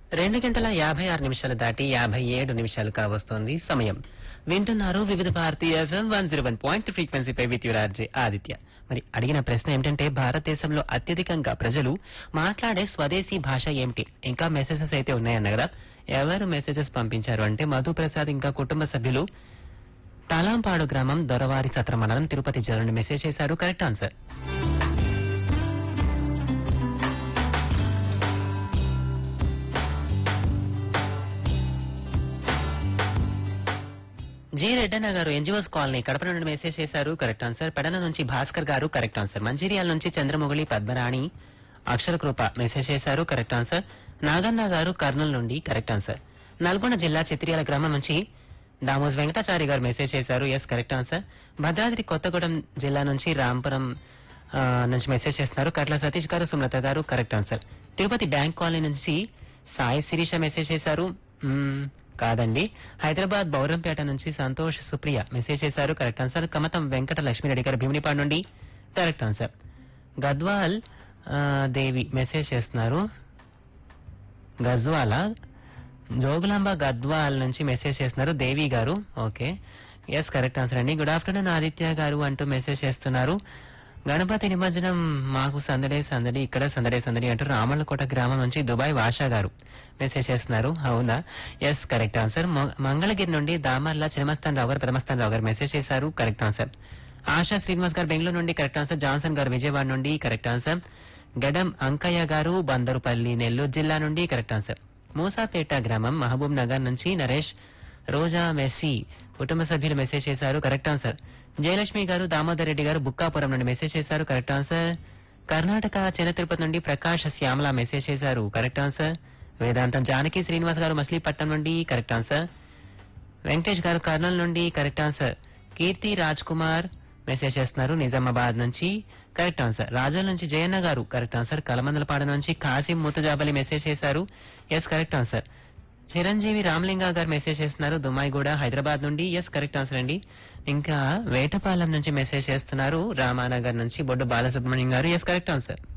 రెండు గంటల యాభై ఆరు నిమిషాలు దాటి యాభై ఏడు నిమిషాలు కావస్తోంది సమయం వింటున్నారు Vividh Bharatiya FM one zero one point ఫ్రీక్వెన్సీపై విత్ యువరాజే ఆదిత్య మరి అడిగిన ప్రశ్న ఏమిటంటే భారతదేశంలో అత్యధికంగా ప్రజలు మాట్లాడే స్వదేశీ భాష ఏమిటి ఇంకా మెసేజెస్ అయితే ఉన్నాయన్న కదా ఎవరు మెసేజెస్ పంపించారు అంటే మధు ప్రసాద్ ఇంకా కుటుంబ సభ్యులు తలాంపాడు గ్రామం దొరవారి సత్ర మండలం తిరుపతి జిల్లా నుండి మెసేజ్ చేశారు కరెక్ట్ ఆన్సర్ జి రెడ్డన్న గారు ఎన్జిఓస్ కాలనీ కడప నుండి మెసేజ్ చేశారు కరెక్ట్ ఆన్సర్ పెడన నుంచి భాస్కర్ గారు కరెక్ట్ ఆన్సర్ మంచిర్యాల నుంచి చంద్రముగిలి పద్మరాణి అక్షర కృప మెసేజ్ చేశారు కరెక్ట్ ఆన్సర్ నాగన్న గారు కర్నూలు నుండి కరెక్ట్ ఆన్సర్ నల్గొండ జిల్లా చిత్రియాల గ్రామం నుంచి దామోస్ వెంకటాచారి గారు మెసేజ్ చేశారు yes correct answer Bhadradri Kothagudem జిల్లా నుంచి రాంపురం ఆ, నుంచి మెసేజ్ చేస్తున్నారు కట్ల Satish garu Sumalatha garu correct answer Tirupati bank colony నుంచి సాయి శిరీష మెసేజ్ చేశారు మ్మ్, కాదండి హైదరాబాద్ బౌరంపేట నుంచి సంతోష్ సుప్రియ మెసేజ్ చేశారు కరెక్ట్ ఆన్సర్ కమతం వెంకట లక్ష్మీరెడ్డి గారు భీమునిపాడు నుండి కరెక్ట్ ఆన్సర్ గద్వాల్ ఆ, దేవి మెసేజ్ చేస్తున్నారు గజ్వాల జోగులాంబ గద్వాల్ నుంచి మెసేజ్ చేస్తున్నారు Devi garu okay yes correct answer అండి గుడ్ ఆఫ్టర్నూన్ ఆదిత్య గారు అంటూ మెసేజ్ చేస్తున్నారు గణపతి నిమజ్జనం మాకు సందడే సందడి ఇక్కడ సందడే సందడి అంటూ రామల్లకోట గ్రామం నుంచి దుబాయ్ వాషా గారు మెసేజ్ చేస్తున్నారు అవునా ఎస్ కరెక్ట్ ఆన్సర్ మొ- మంగళగిరి నుండి దామర్ల చినమస్తాన్ రావు గారు పెదమస్తాన్ రావు గారు మెసేజ్ చేశారు కరెక్ట్ ఆన్సర్ ఆశా శ్రీనివాస్ గారు బెంగళూరు నుండి కరెక్ట్ ఆన్సర్ జాన్సన్ గారు విజయవాడ నుండి కరెక్ట్ ఆన్సర్ గడం అంకయ్య గారు బందరుపల్లి నెల్లూరు జిల్లా నుండి కరెక్ట్ ఆన్సర్ మూసాపేట గ్రామం మహబూబ్ నగర్ నుంచి నరేష్ రోజా మెస్సీ కుటుంబ సభ్యులు మెసేజ్ చేశారు కరెక్ట్ ఆన్సర్ జయలక్ష్మి గారు దామోదర్ రెడ్డి గారు బుక్కాపురం నుండి మెసేజ్ చేశారు కరెక్ట్ ఆన్సర్ కర్ణాటక చిన్న తిరుపతి నుండి ప్రకాష్ శ్యామల మెసేజ్ చేశారు కరెక్ట్ ఆన్సర్ వేదాంతం జానకి శ్రీనివాస్ గారు మచిలీపట్నం నుండి కరెక్ట్ ఆన్సర్ వెంకటేష్ గారు కర్నూలు నుండి correct answer Keerthi Raj Kumar message చేస్తున్నారు నిజామాబాద్ నుంచి కరెక్ట్ ఆన్సర్ రాజోల్ నుంచి జయన్న గారు కరెక్ట్ ఆన్సర్ కలమందలపాడ నుంచి కాసిం ముతుజాబలి మెసేజ్ చేశారు yes correct answer Chiranjeevi Ramalinga garu message చేస్తున్నారు దుమాయిగూడ హైదరాబాద్ నుండి ఎస్ కరెక్ట్ ఆన్సర్ అండి ఇంకా వేటపాలెం నుంచి మెసేజ్ చేస్తున్నారు రామానగర్ నుంచి బొడ్డు బాలసుబ్రహ్మణ్యం గారు ఎస్ కరెక్ట్ ఆన్సర్